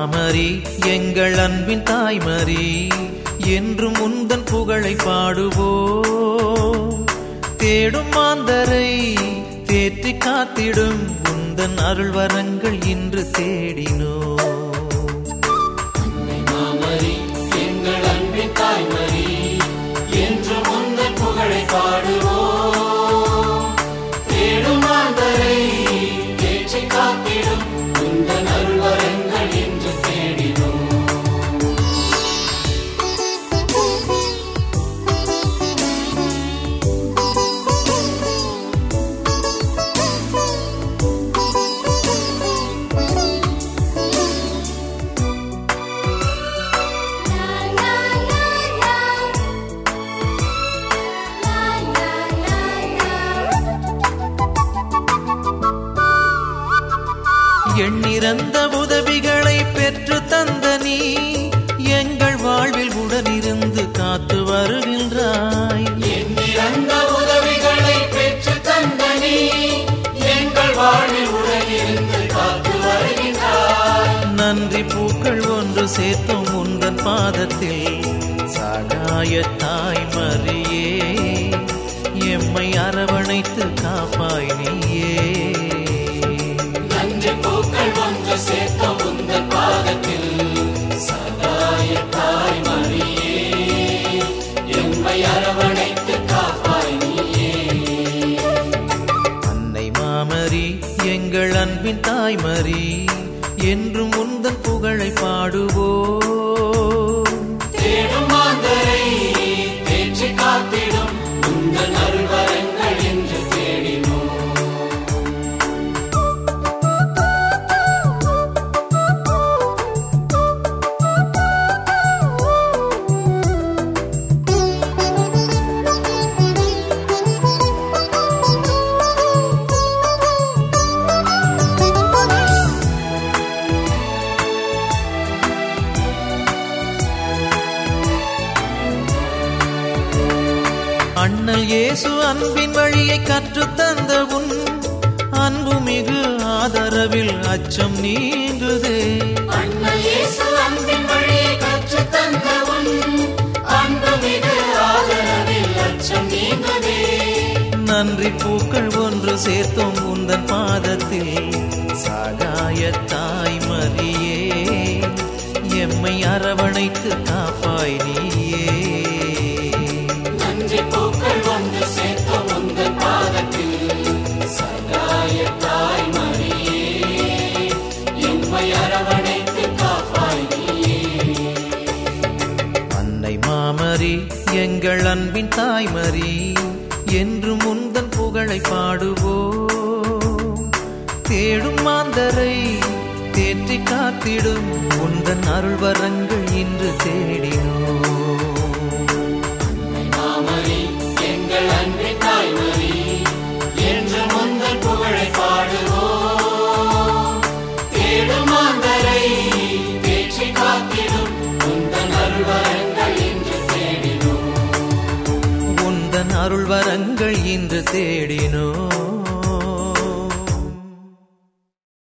மாமரி எங்கள் அன்பின் தாய்மரி என்றும் உந்தன் புகழை பாடுவோம் தேடும் மாந்தரை தேற்றி காத்திடும் உந்தன் அருள் வரங்கள் இன்று தேடினோ மாமரி எங்கள் அன்பின் தாய்மரி என்று முந்தன் புகழை பாடுவோம் தேடும் மாந்தரை ஏற்றி காத்திடும் உந்தன் அருள்வரங்கள் என்று தேடினோம் எண்ணிறந்த உதவிகளை பெற்று தந்த நீ எங்கள் வாழ்வில் உடனிருந்து காத்து வருகின்றாய் எண்ணிறந்த உதவிகளை பெற்று தந்த நீ எங்கள் வாழ்வில் உடனிருந்து காத்து வருகின்றாய் நன்றி பூக்கள் ஒன்று சேர்த்தோம் உந்தன் பாதத்தில் சகாய தாய்மரியே எம்மை அரவணைத்து காப்பாய் நீயே நன்றி பூக்கள் ஒன்று சேர்த்த உந்தன் பாதத்தில் சதாய தாய் மரியே எம்மை அரவணைத்து காப்பாய் நீயே அன்னை மாமரி எங்கள் அன்பின் தாய்மரி என்றும் உந்தன் புகழை பாடுவோம் தேடும் மாந்தரை தேற்றி காத்திடும் உந்தன் அருள்வரங்கள் என்று தேடினோம் அண்ணல் இயேசு அன்பின் வழியை கற்றுத் தந்த உன் அன்பு மிகு ஆதரவில் அச்சம் நீங்குதே அண்ணல் இயேசு அன்பின் வழியை கற்றுத் தந்த உன் அன்பு மிகு ஆதரவில் அச்சம் நீங்குதே நன்றி பூக்கள் ஒன்று சேர்த்தோம் உந்தன் பாதத்தில் சகாய தாய்மரியே எம்மை அரவணைத்து காப்பாய் நீயே நன்றி பூக்கள் ஒன்று சேர்த்த உந்தன் பாதத்தில் சகாய தாய் மரியே எம்மை அரவணைத்து காப்பாய் நீயே அன்னை மாமரி எங்கள் அன்பின் தாய்மரி என்றும் உந்தன் புகழை பாடுவோம் தேடும் மாந்தரை தேற்றி காத்திடும் உந்தன் அருள் வரங்கள் இன்று தேடினோம் மாமரி எங்கள் அன்பின் தாய்மரி என்று முந்தன் புகழை பாடுவோம் தேடும் மாந்தரை பேச்சு காத்திடும் உந்தன் அருள்வரங்கள் என்று தேடினோம் உந்தன் அருள் வரங்கள் இன்று தேடினோம்